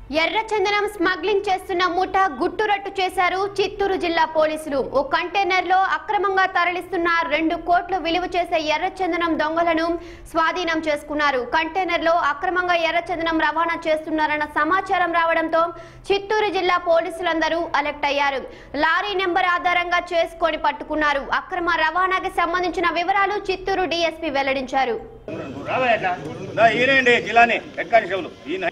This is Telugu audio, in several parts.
ఎర్ర చందనం స్మగ్లింగ్ చేస్తున్న ముఠ గుట్టురట్టు చేశారు చిత్తూరు జిల్లా పోలీసులు ఓ కంటైనర్ లో అక్రమంగా తరలిస్తున్న రెండు కోట్లు విలువ చేసే ఎర్ర చందనం దొంగలను స్వాధీనం చేసుకున్నారు కంటైనర్ లో అక్రమంగా ఎర్ర చందనం రవాణా చేస్తున్నారన్న సమాచారం రావడంతో చిత్తూరు జిల్లా పోలీసులందరూ అలర్ట్ అయ్యారు లారీ నెంబర్ ఆధారంగా చేసుకొని పట్టుకున్నారు అక్రమ రవాణాకి సంబంధించిన వివరాలు చిత్తూరు డీఎస్పీ వెల్లడించారు దా ఈయనండి జిల్లాని హెడ్ కానిస్టేబుల్ ఈయన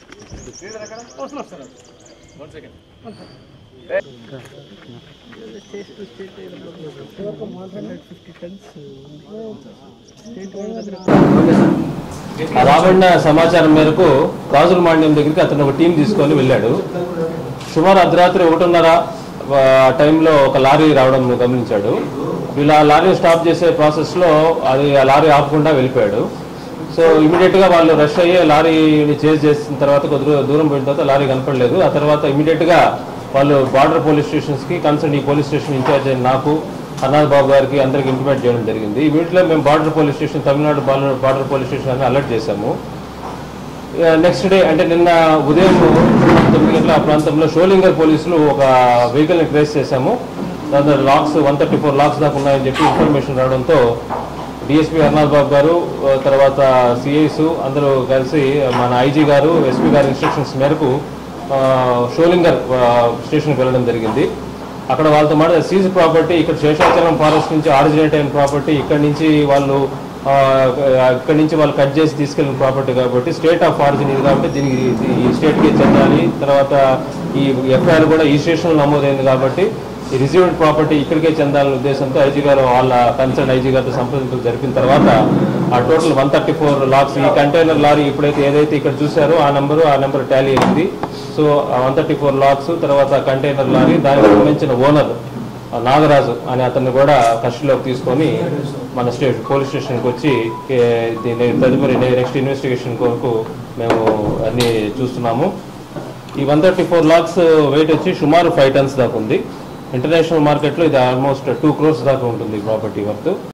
ఆ రాబడిన సమాచారం మేరకు రాజుల మాండ్యం దగ్గరికి అతను ఒక టీం తీసుకొని వెళ్ళాడు సుమారు అర్ధరాత్రి ఒకటిన్నర ఆ, టైంలో ఒక లారీ రావడం గమనించాడు వీళ్ళు ఆ లారీ స్టాప్ చేసే ప్రాసెస్లో అది ఆ లారీ ఆపకుండా వెళ్ళిపోయాడు సో ఇమీడియట్గా వాళ్ళు రష్ అయ్యి లారీని చేజ్ చేసిన తర్వాత కొద్ది దూ- దూరం పోయిన తర్వాత లారీ కనపడలేదు ఆ తర్వాత ఇమీడియట్గా వాళ్ళు బార్డర్ పోలీస్ స్టేషన్స్కి కన్సర్న్ ఈ పోలీస్ స్టేషన్ ఇన్ఛార్జ్ అయిన నాకు అనాథ్ బాబు గారికి అందరికి ఇంటిమేట్ చేయడం జరిగింది ఈ వీటిలో మేము border police station Tamil Nadu border border police station అని అలర్ట్ చేశాము నెక్స్ట్ డే అంటే నిన్న ఉదయం తొమ్మిది గంటల ఆ ప్రాంతంలో షోలింగర్ పోలీసులు ఒక వెహికల్ ని ట్రేస్ చేశాము దాంట్లో lakhs one thirty four lakhs దాకా ఉన్నాయని చెప్పి ఇన్ఫర్మేషన్ రావడంతో డిఎస్పీ అర్నాథ్ బాబు గారు ఆ, తర్వాత సిఐస్ అందరూ కలిసి మన ఐజీ గారు ఎస్పీ గారి ఇన్స్ట్రక్షన్స్ మేరకు ఆ, షోలింగర్ ఆ, స్టేషన్కి వెళ్ళడం జరిగింది అక్కడ వాళ్ళతో మాట సీజ్ ప్రాపర్టీ ఇక్కడ శేషాచలం ఫారెస్ట్ నుంచి ఆరిజినేట్ అయిన ప్రాపర్టీ ఇక్కడ నుంచి వాళ్ళు ఆ, ఇక్కడ నుంచి వాళ్ళు కట్ చేసి తీసుకెళ్ళిన ప్రాపర్టీ కాబట్టి స్టేట్ ఆఫ్ ఆరిజిన్ ఇది కాబట్టి దీనికి ఇది ఈ స్టేట్కి చెందాలి తర్వాత ఈ ఎఫ్ఐఆర్ కూడా ఈ స్టేషన్లో నమోదైంది కాబట్టి ఈ రిసీవ్డ్ ప్రాపర్టీ ఇక్కడికే చెందాలనే ఉద్దేశంతో ఐజీ గారు వాళ్ళ కన్సర్న్ ఐజీ గారితో సంప్రదింపులు జరిపిన తర్వాత ఆ total one thirty four lakhs ఈ కంటైనర్ లారీ ఇప్పుడైతే ఏదైతే ఇక్కడ చూసారో ఆ నెంబరు ఆ నెంబర్ టాలీ అయింది so one thirty four lakhs తర్వాత కంటైనర్ లారీ దానికి సంబంధించిన ఓనర్ నాగరాజు అనే అతన్ని కూడా కస్టడీలోకి తీసుకొని మన స్టేషన్ పోలీస్ స్టేషన్కి వచ్చి ఏ, దీని తదుపరి నెక్స్ట్ ఇన్వెస్టిగేషన్ కొరకు మేము అన్ని చూస్తున్నాము ఈ one thirty four lakhs weight వచ్చి సుమారు ఫైవ్ టన్స్ దాకా ఉంది ఇంటర్నేషనల్ మార్కెట్లో ఇది ఆల్మోస్ట్ టూ క్రోర్స్ దాకా ఉంటుంది ప్రాపర్టీ వర్త్